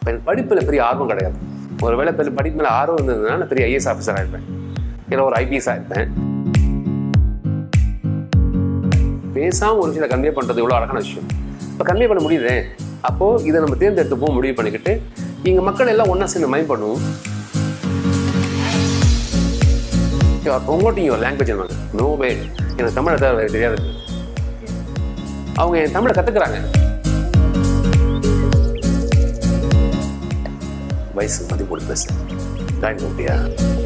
இப்ப எனக்கு படிப்புல பெரிய ஆர்வம் கிடையாது ஒருவேளை பெரிய படிப்பு மேல ஆர்வம் இருந்ததுன்னா நான் பெரிய ஐஏஎஸ் ஆஃபீஸராக இருப்பேன் இல்லை ஒரு ஐபிஎஸ்ஸாக இருப்பேன் பேசாம ஒரு விஷயத்தை கன்வே பண்றது இவ்வளவு அழகான விஷயம் இப்போ கன்வே பண்ண முடியுதே அப்போ இதை நம்ம தேர்ந்தெடுத்து போக முடிவு பண்ணிக்கிட்டு இங்க மக்கள் எல்லாம் ஒண்ணா சேர்ந்து மைண்ட் பண்ணுவோம் promoting your language no way எனக்கு தமிழை தவிர வேறு தெரியாது அவங்க என் தமிழை கத்துக்கிறாங்க வயசு மதி போட்டு பேச ஜாயின் பண்ணிட்டியா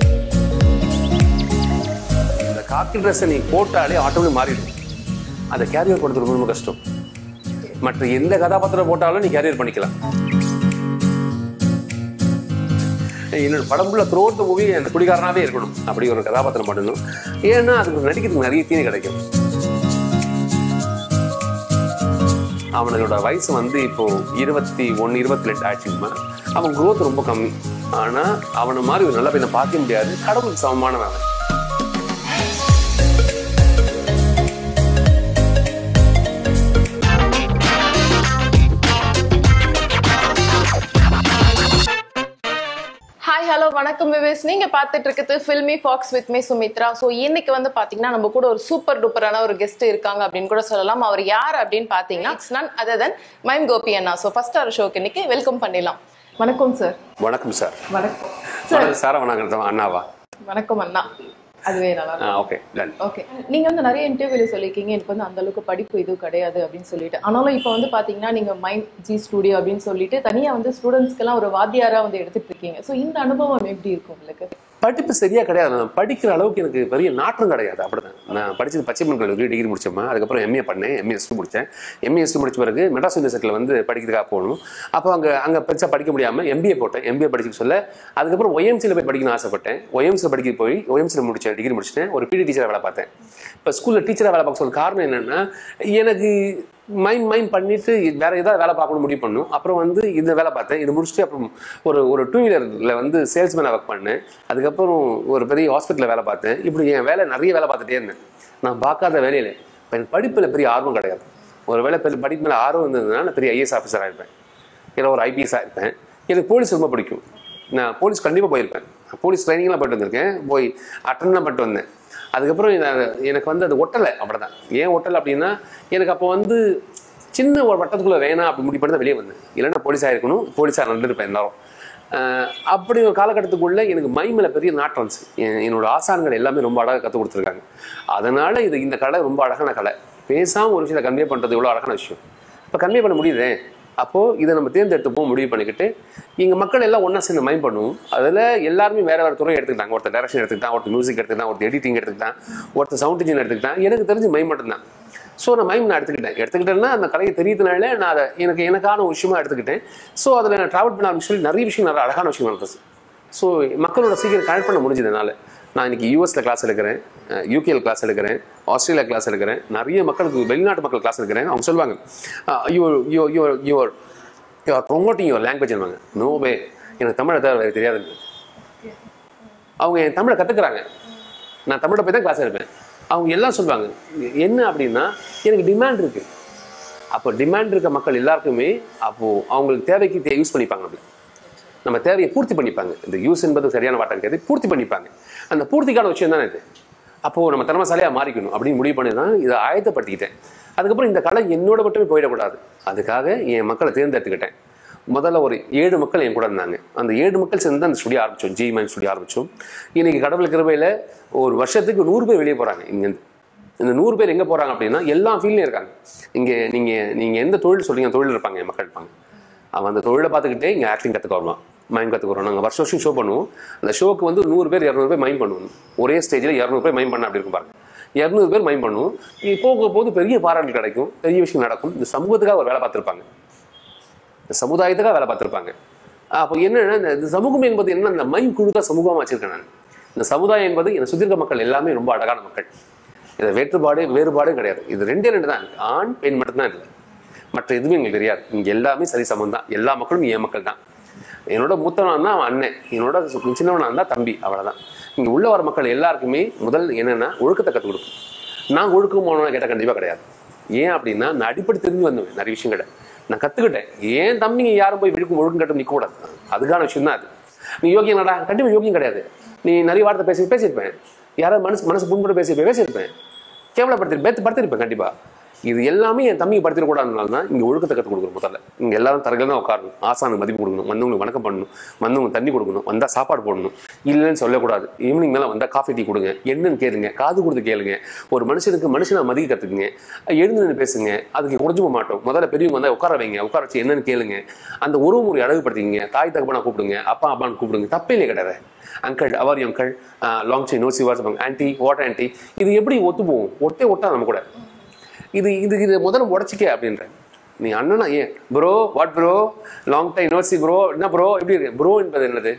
இந்த காக்கி ட்ரெஸ்ஸை நீ போட்டாலே ஆட்டோமேட்டிக் மாறிடும் அதை கேரியர் பண்ணுறது ரொம்ப ரொம்ப கஷ்டம் மற்ற எந்த கதாபாத்திரம் போட்டாலும் நீ கேரியர் பண்ணிக்கலாம் என்னோட படம் ஃபுல்லாக த்ரோட் மூவி அந்த குடிகாரனாவே இருக்கணும் அப்படி ஒரு கதாபாத்திரம் பண்ணணும் ஏன்னா அதுக்கு நடிக்கிறதுக்கு நிறைய தீனி கிடைக்கும் அவனோட வயசு வந்து இப்போ இருபத்தி ஒன்று இருபத்தி ரெண்டு ஆச்சுமா அவன் growth ரொம்ப கம்மி ஆனா அவனை மாதிரி ஒரு நல்ல பையனை பார்க்க முடியாது கடவுளுக்கு சமமானவன் அவன் ஹாய் ஹலோ வணக்கம் விவேஸ் நீங்க பார்த்துட்டு இருக்கிறது filmy fox with me Sumitra so இன்னைக்கு வந்து பாத்தீங்கன்னா நம்ம கூட ஒரு சூப்பர் டூப்பரான ஒரு கெஸ்ட் இருக்காங்க அப்படின்னு கூட சொல்லலாம் அவர் யார் அப்படின்னு பாத்தீங்கன்னா it's none other than mime Gopi அண்ணா ஸோ ஃபர்ஸ்ட் அவர் ஷோக்கு இன்னைக்கு வெல்கம் பண்ணிடலாம் வணக்கம் சார் வணக்கம் சார் வணக்கம் வணக்கம் சார் வணக்கம் அண்ணாவா வணக்கம் அண்ணா அதுவே நல்லா இருக்கும் ஓகே டன் ஓகே நீங்க வந்து நிறைய இன்டர்வியூல சொல்லியிருக்கீங்க எனக்கு வந்து அந்த அளவுக்கு படிப்பு இது கிடையாது அப்படின்னு சொல்லிட்டு ஆனாலும் இப்போ வந்து பாத்தீங்கன்னா நீங்க மைண்ட் ஜி ஸ்டுடியோ அப்படின்னு சொல்லிட்டு தனியா வந்து ஸ்டூடெண்ட்ஸ்க்கெல்லாம் ஒரு வாத்தியாரா வந்து எடுத்துட்டு இருக்கீங்க ஸோ இந்த அனுபவம் எப்படி இருக்கும் உங்களுக்கு படிப்பு சரியா கிடையாது நான் படிக்கிற அளவுக்கு எனக்கு பெரிய நாட்டம் கிடையாது அப்படிதான் நான் படிச்சது பச்சைமன் கல்லூரி டிகிரி முடிச்சோமா அதுக்கப்புறம் எம்ஏ பண்ணேன் எம்ஏஎஸ்டி முடித்தேன் எம்ஏஎஸ்டி முடிச்ச பிறகு மெட்ராஸ் யூனிவர்சிட்டியில் வந்து படிக்கிறதுக்காக போகணும் அப்போ அங்கே அங்கே பெருசாக படிக்க முடியாமல் எம்பிஏ போட்டேன் எம்பிஏ படிக்க சொல்ல அதுக்கப்புறம் ஒய்எம்சியில் போய் படிக்கணும்னு ஆசைப்பட்டேன் ஒய்எம்சியில் படிக்க போய் ஒய்எம்சியில் முடிச்சேன் டிகிரி முடிச்சிட்டேன் ஒரு பிடி டீச்சராக வேலை பார்த்தேன் இப்போ ஸ்கூலில் டீச்சராக வேலை பார்க்க சொல்ல காரணம் என்னென்னா எனக்கு மைண்ட் மைண்ட் பண்ணிட்டு வேற ஏதாவது வேலை பார்க்கணும் முடிவு பண்ணும் அப்புறம் வந்து இந்த வேலை பார்த்தேன் இது முடிச்சுட்டு அப்புறம் ஒரு ஒரு டூ வீலரில் வந்து சேல்ஸ்மேனாக ஒர்க் பண்ணேன் அதுக்கப்புறம் ஒரு பெரிய ஹாஸ்பிட்டலில் வேலை பார்த்தேன் இப்படி என் வேலை நிறைய வேலை பார்த்துட்டே இருந்தேன் நான் பார்க்காத வேலையில் இப்போ எனக்கு படிப்பில் பெரிய ஆர்வம் கிடையாது ஒரு வேலை பெரிய படிப்பு மேலே ஆர்வம் இருந்ததுன்னா நான் பெரிய ஐஏஎஸ் ஆஃபீஸராக இருப்பேன் இல்லை ஒரு ஐபிஎஸ்ஸாக இருப்பேன் எனக்கு போலீஸ் ரொம்ப பிடிக்கும் நான் போலீஸ் கண்டிப்பாக போயிருப்பேன் போலீஸ் ட்ரைனிங்லாம் போயிட்டு வந்திருக்கேன் போய் அட்டன்லாம் பண்ணிட்டு வந்தேன் அதுக்கப்புறம் இத- எனக்கு வந்து அது ஒட்டலை அப்படிதான் ஏன் ஒட்டலை அப்படின்னா எனக்கு அப்போ வந்து சின்ன ஒரு வட்டத்துக்குள்ள வேணாம் அப்படி முடிவு பண்ணி தான் வெளியே வந்தேன் இல்லைன்னா போலீஸாக இருக்கணும் போலீஸாக நடந்துருப்பேன் எல்லாரும் ஆஹ் அப்படி ஒரு காலகட்டத்துக்குள்ள எனக்கு மைமில் பெரிய நாட்டம் இருந்துச்சு என்- என்னோட ஆசான்கள் எல்லாமே ரொம்ப அழகாக கற்றுக் கொடுத்துருக்காங்க அதனால இது இந்த கலை ரொம்ப அழகான கலை பேசாமல் ஒரு விஷயத்தை கன்வே பண்ணுறது இவ்வளோ அழகான விஷயம் இப்போ கன்வே பண்ண முடியுதே அப்போ இதை நம்ம தேர்ந்தெடுத்து போக முடிவு பண்ணிக்கிட்டு இங்க மக்கள் எல்லாம் ஒண்ணா சேர்ந்து மைண்ட் பண்ணுவோம் அதுல எல்லாருமே வேற வேற துறை எடுத்துக்கிட்டாங்க ஒருத்தர் டைரக்ஷன் எடுத்துக்கிட்டான் ஒருத்தர் மியூசிக் எடுத்துக்கிட்டான் ஒருத்தர் எடிட்டிங் எடுத்துக்கிட்டான் ஒருத்தர் சவுண்ட் இன்ஜின் எடுத்துக்கிட்டான் எனக்கு தெரிஞ்சு மைம் மட்டும்தான் ஸோ நான் மைம் நான் எடுத்துக்கிட்டேன் எடுத்துக்கிட்டேன்னா அந்த கலையை தெரியறதுனால நான் அதை எனக்கு எனக்கான ஒரு விஷயமா எடுத்துக்கிட்டேன் ஸோ அதில் நான் ட்ராவல் பண்ண ஆரம்பிச்சு சொல்லி நிறைய விஷயம் நிறைய அழகான விஷயம் நடந்துச்சு ஸோ மக்களோட சீக்கிரம் கனெக்ட் பண்ண முடிஞ்சது என்னால நான் இன்னைக்கு யூஎஸ்ல கிளாஸ் எடுக்கிறேன் யூகேல கிளாஸ் எடுக்கிறேன் ஆஸ்திரேலியா கிளாஸ் எடுக்கிறேன் நிறைய மக்களுக்கு வெளிநாட்டு மக்கள் கிளாஸ் எடுக்கிறேன் அவங்க சொல்லுவாங்க your your your your you are promoting your language no way எனக்கு தமிழை தவிர வேறு தெரியாது அவங்க என் தமிழை கற்றுக்குறாங்க நான் தமிழை போய் தான் கிளாஸ் எடுப்பேன் அவங்க எல்லாம் சொல்லுவாங்க என்ன அப்படின்னா எனக்கு டிமாண்ட் இருக்கு அப்போ டிமாண்ட் இருக்க மக்கள் எல்லாருக்குமே அப்போ அவங்களுக்கு தேவைக்கு யூஸ் பண்ணிப்பாங்க நம்மள நம்ம தேவையை பூர்த்தி பண்ணிப்பாங்க இந்த யூஸ் என்பது சரியான வார்த்தை கிடையாது பூர்த்தி பண்ணிப்பாங்க அந்த பூர்த்திக்கான விஷயம் தானே இது அப்போது நம்ம திறமசாலியாக மாறிக்கணும் அப்படின்னு முடிவு பண்ணி தான் இதை ஆயத்தப்படுத்திக்கிட்டேன் அதுக்கப்புறம் இந்த கலை என்னோட மட்டுமே போயிடக்கூடாது அதுக்காக என் மக்களை தேர்ந்தெடுத்துக்கிட்டேன் முதல்ல ஒரு ஏழு மக்கள் என் கூட இருந்தாங்க அந்த ஏழு மக்கள் சேர்ந்து தான் அந்த ஸ்டுடியோ ஆரம்பித்தோம் ஜி மைன் ஸ்டுடியோ ஆரம்பித்தோம் இன்னைக்கு கடவுள் கிருபையில் ஒரு வருஷத்துக்கு நூறு பேர் வெளியே போகிறாங்க இங்கேருந்து இந்த நூறு பேர் எங்கே போகிறாங்க அப்படின்னா எல்லா ஃபீல்ட்லையும் இருக்காங்க இங்கே நீங்கள் நீங்கள் எந்த தொழில் சொல்றீங்க தொழில் இருப்பாங்க என் மக்கள் இருப்பாங்க அவன் அந்த தொழிலை பார்த்துக்கிட்டே இங்கே ஆக்டிங் கற்றுக்க வருவான் மைம் கற்றுக்க வருவோம் நாங்கள் வருஷம் வருஷம் ஷோ பண்ணுவோம் அந்த ஷோக்கு வந்து ஒரு நூறு பேர் இரநூறு பேர் மைம் பண்ணுவோம் ஒரே ஸ்டேஜில் இரநூறு பேர் மைம் பண்ண அப்படி இருக்கும் பாருங்க இரநூறு பேர் மைம் பண்ணுவோம் இது போக போது பெரிய பாராட்டு கிடைக்கும் பெரிய விஷயம் நடக்கும் இந்த சமூகத்துக்காக ஒரு வேலை பார்த்துருப்பாங்க இந்த சமுதாயத்துக்காக வேலை பார்த்துருப்பாங்க அப்போ என்னன்னா இந்த இந்த சமூகம் என்பது என்ன இந்த மைம் குழு தான் சமூகமாக வச்சிருக்கேன் நான் இந்த சமுதாயம் என்பது என்னை சுத்தி இருக்க மக்கள் எல்லாமே ரொம்ப அழகான மக்கள் இது வேற்றுப்பாடு வேறுபாடும் கிடையாது இது ரெண்டே ரெண்டு தான் இருக்கு. ஆண் பெண் மட்டும்தான் இல்லை மற்ற எதுவுமே எங்களுக்கு தெரியாது இங்க எல்லாமே சரி சமம் தான் எல்லா மக்களும் என் மக்கள் தான் என்னோட மூத்தவனா தான் அவன் அண்ணன் என்னோட சு- சின்னவனா இருந்தா தம்பி அவ்வளவுதான் இங்க உள்ள வர மக்கள் எல்லாருக்குமே முதல் என்னன்னா ஒழுக்கத்தை கற்றுக் கொடுக்கும் நான் ஒழுக்கம் போனவன கேட்டால் கண்டிப்பா கிடையாது ஏன் அப்படின்னா நான் அடிப்படை தெரிஞ்சு வந்தவன் நிறைய விஷயங்களை நான் கத்துக்கிட்டேன் ஏன் தம்பிங்க யாரும் போய் விழுக்கும் ஒழுக்கம் கட்டும் நிற்க கூடாது அதுக்கான விஷயம் தான் அது நீ யோகியம் நடா கண்டிப்பா யோகியம் கிடையாது நீ நிறைய வார்த்தை பேசி பேசியிருப்பேன் யாராவது மனசு மனசு புண்பட்டு பேசியிருப்பேன் பேசியிருப்பேன் கேவலப்படுத்தி படுத்திருப்பேன் கண்டிப்பா இது எல்லாமே என் தம்பிக்கு படுத்திடக்கூடாதுனால தான் இங்கே ஒழுக்கத்தை கற்றுக் கொடுக்கணும் முதல்ல இங்கே எல்லாரும் தரையில் தான் உட்காரணும் ஆசானுக்கு மதிப்பு கொடுக்கணும் வந்தவங்களுக்கு வணக்கம் பண்ணணும் வந்தவங்க தண்ணி கொடுக்கணும் வந்தால் சாப்பாடு போடணும் இல்லைன்னு சொல்லக்கூடாது ஈவினிங் மேலே வந்தால் காஃபி டீ கொடுங்க என்னன்னு கேளுங்க காது கொடுத்து கேளுங்க ஒரு மனுஷனுக்கு மனுஷனை மதிக்க கற்றுக்குங்க எழுந்து நின்று பேசுங்க அதுக்கு குறைஞ்சு போக மாட்டோம் முதல்ல பெரியவங்க வந்தால் உட்கார வைங்க உட்கார வச்சு என்னன்னு கேளுங்க அந்த உறவு முறை அழகுபடுத்திங்க தாய் தகப்பனா கூப்பிடுங்க அப்பா அப்பான்னு கூப்பிடுங்க தப்பே இல்லை கிடையாது அங்கிள் அவர் அங்கிள் லாங் சை no see what's aunty what aunty இது எப்படி ஒத்து போகும் ஒட்டே ஒட்டா நம்ம கூட இது இது இது முதல்ல உடச்சிக்க அப்படின்ற நீ அண்ணனா ஏன் bro what bro long time no see bro என்ன ப்ரோ எப்படி இருக்கு ப்ரோ என்பது என்னது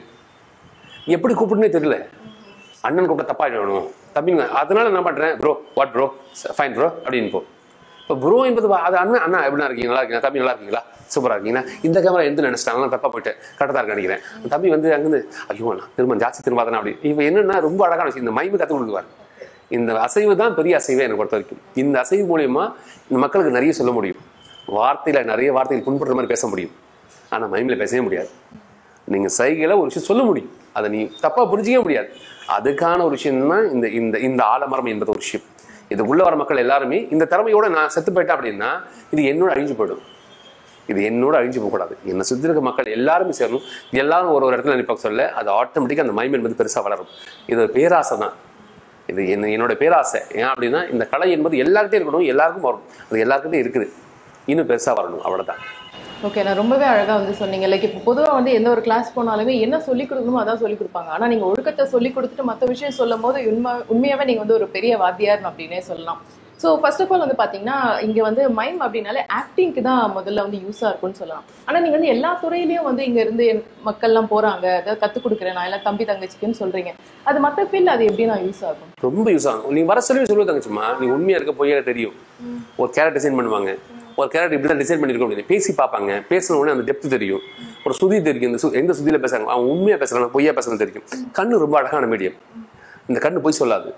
எப்படி கூப்பிடுனே தெரியல அண்ணன் கூப்பிட்ட தப்பா வேணும் தம்பிங்க அதனால என்ன பண்றேன் bro what bro fine bro அப்படின்னு போ இப்போ ப்ரோ என்பது வா- அது அண்ணன் அண்ணா எப்படினா இருக்கீங்க நல்லா இருக்கீங்களா தம்பி நல்லா இருக்கீங்களா சூப்பரா இருக்கீங்களா இந்த கேமரா எந்த நினைச்சிட்டாங்க நான் தப்பா போயிட்டு கரெக்டாக இருக்க நினைக்கிறேன் தம்பி வந்து அங்கிருந்து ஐயோ அண்ணா திரும்ப ஜாஸ்தி திரும்ப தானே அப்படி இவன் என்னன்னா ரொம்ப அழகான விஷயம் இந்த மைமை கற்றுக் கொடுக்குவார் இந்த அசைவு தான் பெரிய அசைவே எனக்கு பொறுத்த வரைக்கும் இந்த அசைவு மூலியமா இந்த மக்களுக்கு நிறைய சொல்ல முடியும் வார்த்தையில நிறைய வார்த்தைகள் புண்படுற மாதிரி பேச முடியும் ஆனா மைமில் பேசவே முடியாது நீங்க சைகையில ஒரு விஷயம் சொல்ல முடியும் அதை நீ தப்பா புரிஞ்சிக்க முடியாது அதுக்கான ஒரு விஷயம் தான் இந்த இந்த இந்த ஆலமரம் என்பது ஒரு விஷயம் இதுக்குள்ள வர மக்கள் எல்லாருமே இந்த திறமையோட நான் செத்து போயிட்டேன் அப்படின்னா இது என்னோட அழிஞ்சு போயிடும் இது என்னோட அழிஞ்சு போகக்கூடாது என்னை சுற்றி இருக்க மக்கள் எல்லாருமே சேரணும் எல்லாரும் ஒரு ஒரு இடத்துல நினைப்பாக்க சொல்ல அது ஆட்டோமேட்டிக்காக அந்த மைம் என்பது பெருசாக வளரும் இது ஒரு பேராசை தான் இது என்ன என்னோட பேராசை ஏன் அப்படின்னா இந்த கலை என்பது எல்லாருக்கிட்டையும் இருக்கணும் எல்லாருக்கும் வரும் அது எல்லாருக்கிட்டையும் இருக்குது இன்னும் பெருசாக வரணும் அவ்வளோதான் ஓகே நான் ரொம்பவே அழகா வந்து சொன்னீங்க லைக் இப்போ பொதுவா வந்து எந்த ஒரு கிளாஸ் போனாலுமே என்ன சொல்லி கொடுக்கணுமோ அதான் சொல்லி கொடுப்பாங்க ஆனா நீங்க ஒழுக்கத்தை சொல்லி கொடுத்துட்டு மற்ற விஷயம் சொல்லும் போது உண்மை உண்மையாவே நீங்க வந்து ஒரு பெரிய வாத்தியார் அப்படின்னே சொல்லலாம் ஸோ ஃபர்ஸ்ட் ஆஃப் ஆல் வந்து பாத்தீங்கன்னா இங்க வந்து மைம் அப்படின்னாலே ஆக்டிங்க்கு தான் முதல்ல வந்து யூஸா இருக்கும்னு சொல்லலாம் ஆனா நீங்க வந்து எல்லா துறையிலயும் வந்து இங்க இருந்து என் மக்கள்லாம் போறாங்க அதாவது கத்துக் கொடுக்குறேன் நான் எல்லாம் தம்பி தங்கச்சிக்குன்னு சொல்றீங்க அது மற்ற ஃபீல்ட் அது எப்படி நான் யூஸ் ஆகும் ரொம்ப யூஸ் ஆகும் நீ வர சொல்லி சொல்லுவது தங்கச்சுமா நீ உண்மையா இருக்க பொய்யா தெரியும் ஒரு கேரக்டர் டிசைன் பண்ணுவாங்க ஒரு கேரக்டர் இப்படி தான் டிசைன் பண்ணிருக்கோம் அப்படின்னு பேசி பார்ப்பாங்க பேசின உடனே அந்த டெப்த் தெரியும் ஒரு சுதி தெரியும் இந்த சு- எந்த சுதியில பேசுறாங்க அவன் உண்மையா பேசுறாங்க பொய்யா பேசுறது தெரியும் கண்ணு ரொம்ப அழகான மீடியம் இந்த கண்ணு பொய் சொல்லாது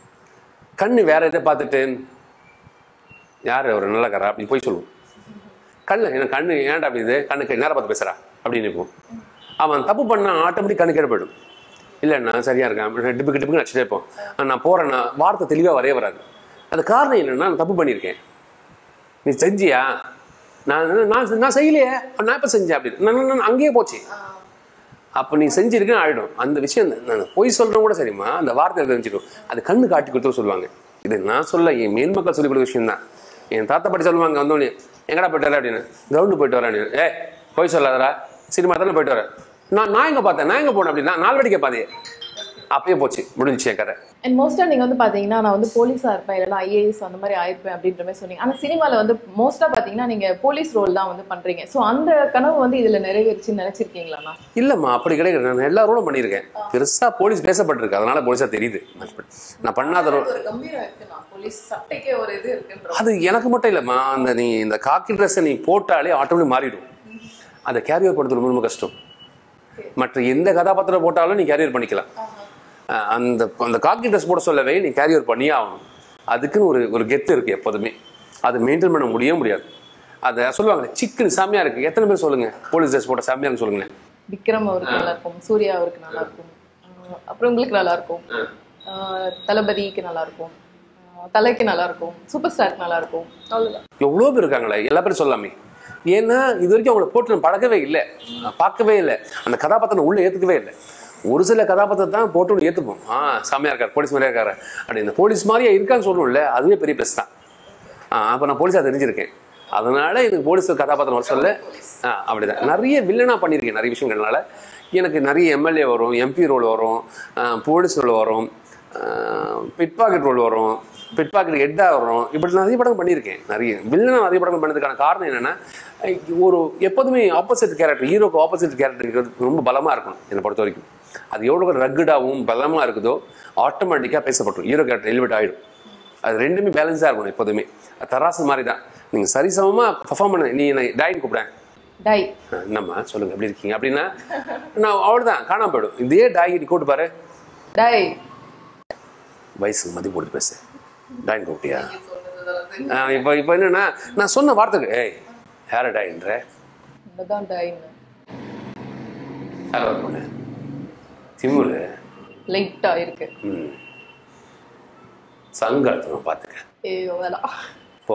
கண்ணு வேற எதை பார்த்துட்டு யார் அவர் நல்லக்காரா அப்படின்னு போய் சொல்லுவோம் கண்ணு எனக்கு கண்ணு ஏன்டா அப்படி இது கண்ணுக்கு நேரம் பார்த்து பேசுறா அப்படின்னு இருக்கும் அவன் தப்பு பண்ணா ஆட்டோமேட்டிக் கண்ணு கேட போயிடும் இல்லை நான் சரியா இருக்கேன் அப்படி டிப்புக்கு டிப்புக்கு நடிச்சுட்டே இருப்போம் ஆ, நான் போறேன்னா வார்த்தை தெளிவா வரவே வராது அது காரணம் என்னன்னா நான் தப்பு பண்ணியிருக்கேன் நீ செஞ்சியா நான் நான் நான் செய்யலையே நான் எப்ப செஞ்சேன் அப்படின்னு நான் நான் அங்கேயே போச்சு அப்ப நீ செஞ்சிருக்கேன்னு ஆயிடும் அந்த விஷயம் தான். நான் பொய் சொல்றேன் கூட சரிம்மா அந்த வார்த்தை தெரிஞ்சுக்கும் அது கண்ணு காட்டி கொடுத்து சொல்லுவாங்க இது நான் சொல்ல என் மேல் மக்கள் சொல்லிக் கொடுத்த விஷயம் தான் என் தாத்தா பாட்டி சொல்லுவாங்க வந்தோடனே எங்கடா போயிட்டு வர அப்படின்னு கிரவுண்டு போயிட்டு வரேன் அப்படின்னு ஏ பொய் சொல்லாதடா சினிமா தானே போயிட்டு வரேன் நான் நான் எங்க பார்த்தேன் நான் எங்க போனேன் அப்படின்னா நாலு மணிக்கு பாதே அப்பயே போச்சு முடிஞ்சுச்சு என் கதை அண்ட் மோஸ்டா நீங்க வந்து பாத்தீங்கன்னா நான் வந்து போலீஸா இருப்பேன் இல்லைன்னா ஐஏஎஸ் அந்த மாதிரி ஆயிருப்பேன் அப்படின்ற மாதிரி சொன்னீங்க ஆனா சினிமால வந்து மோஸ்டா பாத்தீங்கன்னா நீங்க போலீஸ் ரோல் தான் வந்து பண்றீங்க சோ அந்த கனவு வந்து இதுல நிறைவேறிச்சுன்னு நினைச்சிருக்கீங்களாண்ணா இல்லம்மா அப்படி கிடையாது நான் எல்லா ரோலும் பண்ணியிருக்கேன் பெருசா போலீஸ் பேசப்பட்டிருக்கு அதனால போலீஸா தெரியுது நான் பண்ணாத role- ஒரு கம்பீரம் இருக்குண்ணா போலீஸ் சட்டைக்கே ஒரு இது இருக்குன்ற அது எனக்கு மட்டும் இல்லைம்மா அந்த நீ இந்த காக்கி ட்ரெஸ்ஸை நீ போட்டாலே ஆட்டோமேட்டிக் மாறிடும் அதை கேரியர் பண்ணுறது ரொம்ப ரொம்ப கஷ்டம் மற்ற எந்த கதாபாத்திரம் போட்டாலும் நீ கேரியர் பண்ணிக்கலாம் அஹ் அந்த அந்த காக்கி ட்ரெஸ் போட சொல்லவே நீ கேரியர் பண்ணியே ஆகணும் அதுக்குன்னு ஒரு ஒரு கெத்து இருக்கு எப்போதுமே அது மெயின்டைன் பண்ண முடியவே முடியாது அதை சொல்லுவாங்க சிக்கன் செம்மையா இருக்கு எத்தனை பேர் சொல்லுங்க போலீஸ் ட்ரெஸ் போட்ட செம்மையா இருக்கு சொல்லுங்களேன் விக்ரம் அவருக்கு நல்லா இருக்கும் சூர்யா அவருக்கு நல்லா இருக்கும் ஆஹ் அப்புறம் உங்களுக்கு நல்லா இருக்கும் ஆஹ் தளபதிக்கு நல்லா இருக்கும் ஆஹ் தலைக்கு நல்லா இருக்கும் சூப்பர் ஸ்டாருக்கு நல்லா இருக்கும் அவ்வளவுதான் எவ்வளோ பேர் இருக்காங்களே எல்லா பேரும் சொல்லாமே ஏன்னா இது வரைக்கும் அவங்கள போட்டு நான் பழக்கவே இல்லை நான் பார்க்கவே இல்லை அந்த கதாபாத்திரம் உள்ள ஏத்துக்கவே இல்லை ஒரு சில கதாபாத்திரத்தை தான் போட்டு ஏத்துப்போம் ஆ செம்மையா இருக்காரு போலீஸ் மாதிரியா இருக்காரு அப்படி இந்த போலீஸ் மாதிரியே இருக்கான்னு சொல்லணும்ல அதுவே பெரிய ப்ளஸ் தான் ஆ அப்போ நான் போலீஸாக தெரிஞ்சிருக்கேன் அதனால எனக்கு போலீஸ் கதாபாத்திரம் வர சொல்ல ஆ அப்படிதான் நிறைய வில்லனா பண்ணியிருக்கேன் நிறைய விஷயங்கள்னால எனக்கு நிறைய எம்எல்ஏ வரும் எம்பி ரோல் வரும் போலீஸ் ரோல் வரும் பிட் பாக்கெட் ரோல் வரும் பிட் பாக்கெட் ஹெட்டா வரும் இப்படி நிறைய படம் பண்ணியிருக்கேன் நிறைய வில்லனா நிறைய படங்கள் பண்ணதுக்கான காரணம் என்னன்னா அஹ் ஒரு எப்போதுமே ஆப்போசிட் கேரக்டர் ஹீரோக்கு ஆப்போசிட் கேரக்டர் ரொம்ப பலமா இருக்கணும் என்னை பொறுத்த வரைக்கும் அது எவ்வளோ ரக்குடாகவும் பலமா இருக்குதோ ஆட்டோமேட்டிக்காக பேசப்பட்டுரும் ஹீரோ கேரக்டர் எலிவேட் ஆயிடும் அது ரெண்டுமே பேலன்ஸாக இருக்கணும் எப்போதுமே அது தராசு மாதிரி தான் நீங்கள் சரிசமமாக பர்ஃபார்ம் பண்ண நீ என்னை டாயின் கூப்பிடேன் டை அஹ் என்னம்மா சொல்லுங்க எப்படி இருக்கீங்க அப்படின்னா நான் அவ்வளோதான் காணாம போயிடும் இதே டாய் நீ கூப்பிட்டு பாரு டை வயசுக்கு மதிப்பு கொடுத்து பேசு டாயின் கூப்பிட்டியா ஆஹ் இப்போ இப்போ என்னன்னா நான் சொன்ன வார்த்தைக்கு ஏய் ஹேரடாயின்ற அதுதான் டைன் யார் ஒர்க் பண்ண திமுரு லைட்டா இருக்கு ம் சங்கடத்தணும் பார்த்துக்க ஐயோ வேணாம் போ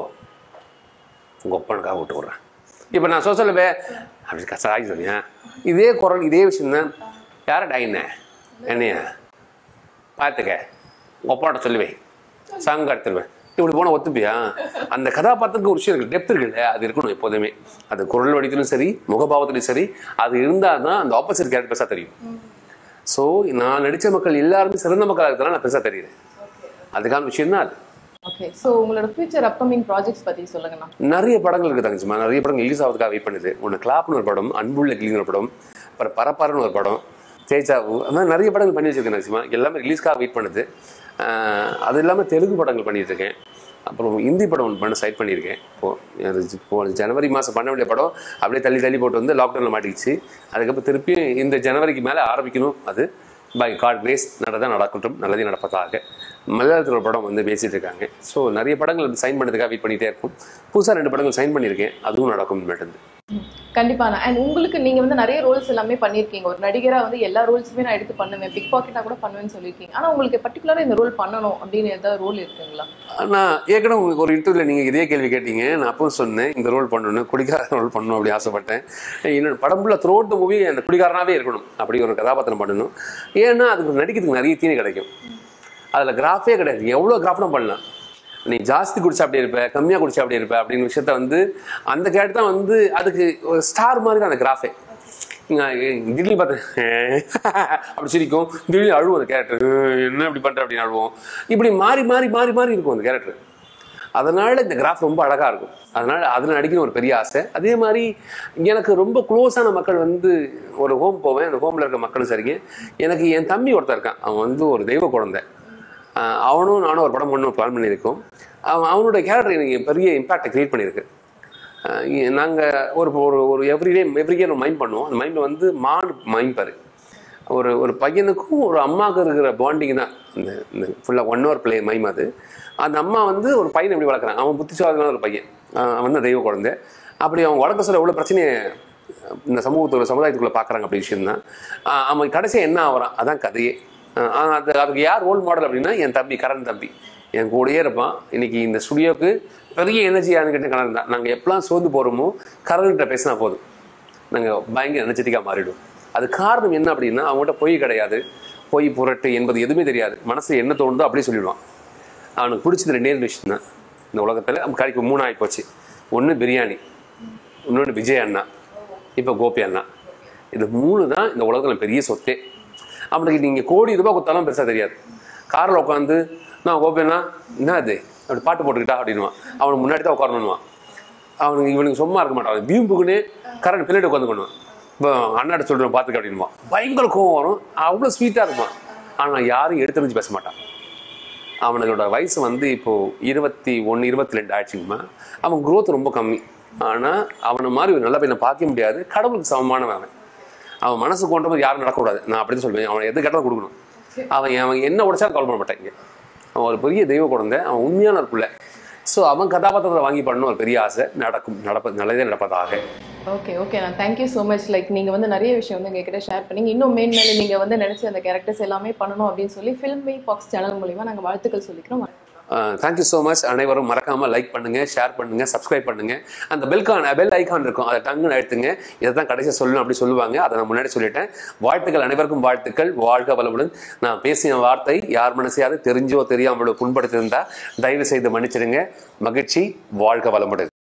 உங்கள் ஒப்பனுக்காக விட்டு விட்றேன் இப்போ நான் சொல்ல சொல்லவே அப்படி கசாகி சொன்னியா இதே குரல் இதே விஷயம் தான் யார டைன என்னையா பார்த்துக்க உங்கள் ஒப்பாட்ட சொல்லுவேன் சாங்க எடுத்துருவேன் இப்படி போனால் ஒத்துப்பியா அந்த கதாபாத்திரத்துக்கு ஒரு விஷயம் இருக்கு டெப்த் இருக்குல்ல அது இருக்கணும் எப்போதுமே அது குரல் வடித்திலும் சரி முகபாவத்திலும் சரி அது இருந்தால் தான் அந்த ஆப்போசிட் கேரக்டர் பெருசாக தெரியும் ஸோ நான் நடித்த மக்கள் எல்லாருமே சிறந்த மக்களாக இருக்கிறதுனால நான் பெருசாக தெரியுது அதுக்கான விஷயம் தான் அது ஓகே சோ உங்களோட ஃபியூச்சர் அப்கமிங் ப்ராஜெக்ட்ஸ் பத்தி சொல்லுங்கண்ணா நிறைய படங்கள் இருக்கு தங்கச்சிமா நிறைய படங்கள் ரிலீஸ் ஆகிறதுக்காக வெயிட் பண்ணுது ஒன்று கிளாப்னு ஒரு படம் அன்புள்ள கிளின்னு ஒரு படம் அப்புறம் பரப்பரன்னு ஒரு படம் தேஜாவு அந்த மாதிரி நிறைய படங்கள் பண்ணி வச்சிருக்கேன் தங்கச்சிமா எல்லாமே ரிலீஸ்க்காக வெயிட் பண்ணுது ஆஹ் அது இல்லாமல் தெலுங்கு படங்கள் பண்ணிட்டு இருக்கேன் அப்புறம் ஹிந்தி படம் ஒன்று பண்ண சைட் பண்ணியிருக்கேன் இப்போது அது இப்போ ஜனவரி மாதம் பண்ண வேண்டிய படம் அப்படியே தள்ளி தள்ளி போட்டு வந்து லாக்டவுனில் மாட்டிக்கிச்சு அதுக்கப்புறம் திருப்பியும் இந்த ஜனவரிக்கு மேலே ஆரம்பிக்கணும் அது பை காட் கிரேஸ் நடதான் நடக்கட்டும் நல்லதே நடப்பதாக மலையாளத்தில் ஒரு படம் வந்து பேசிட்டு இருக்காங்க ஸோ நிறைய படங்கள் சைன் பண்ணதுக்காக வெயிட் பண்ணிகிட்டே இருக்கும் புதுசாக ரெண்டு படங்கள் சைன் பண்ணியிருக்கேன் அதுவும் நடக்கும் மட்டும் கண்டிப்பா அண்ட் உங்களுக்கு நீங்க வந்து நிறைய ரோல்ஸ் எல்லாமே பண்ணிருக்கீங்க ஒரு நடிகரா வந்து எல்லா ரோல்ஸுமே நான் எடுத்து பண்ணுவேன் பிக் பாக்கெட்டா கூட பண்ணுவேன்னு சொல்லியிருக்கீங்க ஆனா உங்களுக்கு பர்டிகுலரா இந்த ரோல் பண்ணணும் அப்படின்னு ஏதாவது ரோல் இருக்குங்களா நான் ஏற்கனவே உங்களுக்கு ஒரு இன்டர்வியூல நீங்கள் இதே கேள்வி கேட்டீங்க நான் அப்பவும் சொன்னேன் இந்த ரோல் பண்ணணும் குடிகார ரோல் பண்ணணும் அப்படி ஆசைப்பட்டேன் என்னோட படம் ஃபுல்லாக த்ரோட் மூவி அந்த குடிகாரனாவே இருக்கணும் அப்படி ஒரு கதாபாத்திரம் பண்ணணும் ஏன்னா அதுக்கு நடிக்கிறதுக்கு நிறைய தீனி கிடைக்கும் அதில் கிராஃபே கிடையாது எவ்வளோ கிராஃப்டும் பண்ணலாம் நீ ஜாஸ்தி குடிச்சா அப்படி இருப்ப கம்மியாக குடிச்சா அப்படி இருப்ப அப்படின்னு விஷயத்த வந்து அந்த கேரக்டர் தான் வந்து அதுக்கு ஒரு ஸ்டார் மாதிரி தான் அந்த கிராஃபே திடீர்னு பார்த்தேன் அப்படி சிரிக்கும் திடீர்னு அழுவும் அந்த கேரக்டர் என்ன இப்படி பண்ற அப்படின்னு அழுவோம் இப்படி மாறி மாறி மாறி மாறி இருக்கும் அந்த கேரக்டர் அதனால இந்த கிராஃப் ரொம்ப அழகா இருக்கும் அதனால அதில் நடிக்கணும் ஒரு பெரிய ஆசை அதே மாதிரி எனக்கு ரொம்ப க்ளோஸான மக்கள் வந்து ஒரு ஹோம் போவேன் அந்த ஹோம்ல இருக்க மக்களும் சரிங்க எனக்கு என் தம்பி ஒருத்தன் இருக்கான் அவன் வந்து ஒரு தெய்வ குழந்தை ஆஹ் அவனும் நானும் ஒரு படம் பண்ணணும் பிளான் பண்ணியிருக்கோம் அவன் அவனோட கேரக்டர் எனக்கு பெரிய இம்பாக்டை கிரியேட் பண்ணியிருக்கு நாங்கள் ஒரு ஒரு ஒரு எவ்ரிடே எவ்ரி இயர் மைண்ட் பண்ணுவோம் அந்த மைண்டில் வந்து மாடு மைம்பாரு ஒரு ஒரு பையனுக்கும் ஒரு அம்மாவுக்கு இருக்கிற பாண்டிங் தான் இந்த இந்த ஃபுல்லாக ஒன் ஹவர் பிளே மைம் அது அந்த அம்மா வந்து ஒரு பையனை எப்படி வளர்க்குறான் அவன் புத்திசாலியான ஒரு பையன் ஆஹ் அவன் தான் தெய்வ குழந்தை அப்படி அவன் வளர்க்க சொல்ல எவ்வளோ பிரச்சனையை இந்த சமூகத்தோட சமுதாயத்துக்குள்ளே பார்க்குறாங்க அப்படி விஷயம்தான் ஆஹ் அவன் கடைசியாக என்ன ஆகுறான் அதான் கதையே ஆஹ் அது அதுக்கு யார் ரோல் மாடல் அப்படின்னா என் தம்பி கரண் தம்பி என் கூடயே இருப்பான் இன்னைக்கு இந்த ஸ்டுடியோக்கு பெரிய எனர்ஜியானு கேட்ட கரண் தான் நாங்கள் எப்பலாம் சோர்ந்து போகிறோமோ கரண்கிட்ட பேசினா போதும் நாங்கள் பயங்கர எனர்ஜெட்டிக்காக மாறிடுவோம் அது காரணம் என்ன அப்படின்னா அவங்ககிட்ட பொய் கிடையாது பொய் புரட்டு என்பது எதுவுமே தெரியாது மனசு என்ன தோணுதோ அப்படியே சொல்லிடுவான் அவனுக்கு பிடிச்சது ரெண்டே ரெண்டு விஷயம் தான் இந்த உலகத்தில் கடைக்கு மூணு ஆகி போச்சு ஒன்று பிரியாணி இன்னொன்று விஜய் அண்ணா இப்போ கோபி அண்ணா இது மூணு தான் இந்த உலகத்தில் பெரிய சொத்தே அவனுக்கு நீங்கள் கோடி ரூபாய் கொடுத்தாலும் பெருசாக தெரியாது காரில் உட்காந்து நான் கோபி அண்ணா என்ன அது அப்படி பாட்டு போட்டுக்கிட்டா அப்படின்வான் அவனுக்கு முன்னாடி தான் உட்காரணுன்னுவான் அவனுக்கு இவனுக்கு சும்மா இருக்க மாட்டான் அவன் வீம்புக்குன்னு கரண்ட் பின்னாடி உட்காந்து பண்ணுவான் இப்போ அண்ணாட்ட சொல்கிறேன் பார்த்துக்க அப்படின்வான் பயங்கர கோவம் வரும் அவ்வளோ ஸ்வீட்டாக இருப்பான் ஆனால் யாரும் எடுத்துரிஞ்சு பேச மாட்டான் அவனோட வயசு வந்து இப்போ இருபத்தி ஒன்று இருபத்தி ரெண்டு ஆயிடுச்சுங்கம்மா அவன் growth ரொம்ப கம்மி ஆனால் அவனை மாதிரி ஒரு நல்ல பையனை பார்க்க முடியாது கடவுளுக்கு சமமானவன் அவன் அவன் மனசு கொண்ட போது யாரும் நடக்கக்கூடாது நான் அப்படி தான் சொல்லுவேன் அவன் எது கேட்டாலும் கொடுக்கணும் அவன் அவன் என்ன உடைச்சாலும் கவலை பண்ண மாட்டாங்க அவன் ஒரு பெரிய தெய்வ குழந்தை அவன் உண்மையான ஒரு பிள்ளை ஸோ அவன் கதாபாத்திரத்தை வாங்கி பண்ணணும் ஒரு பெரிய ஆசை நடக்கும் நடப்ப நல்லதே நடப்பதாக ஓகே ஓகே நான் தேங்க்யூ ஸோ மச் லைக் நீங்க வந்து நிறைய விஷயம் வந்து எங்ககிட்ட ஷேர் பண்ணீங்க இன்னும் மேன் மேலே நீங்க வந்து நினைச்ச அந்த கேரக்டர்ஸ் எல்லாமே பண்ணணும் அப்படின்னு சொல்லி ஃபில்ம் மீ பாக்ஸ் சேனல் மூலியமா நாங்க வாழ்த்துக்கள் சொல்லிக்கிறோம் தேங்க்யூ ஸோ மச் அனைவரும் மறக்காம லைக் பண்ணுங்க ஷேர் பண்ணுங்க சப்ஸ்கிரைப் பண்ணுங்க அந்த பெல்கான் பெல் ஐகான் இருக்கும் அதை டங்குன்னு அழுத்துங்க இதை தான் கடைசியாக சொல்லணும் அப்படி சொல்லுவாங்க அதை நான் முன்னாடி சொல்லிட்டேன் வாழ்த்துக்கள் அனைவருக்கும் வாழ்த்துக்கள் வாழ்க வளமுடன் நான் பேசிய வார்த்தை யார் மனசையாவது தெரிஞ்சோ தெரியாமலோ புண்படுத்திருந்தா தயவு செய்து மன்னிச்சிடுங்க மகிழ்ச்சி வாழ்க வளமுடன்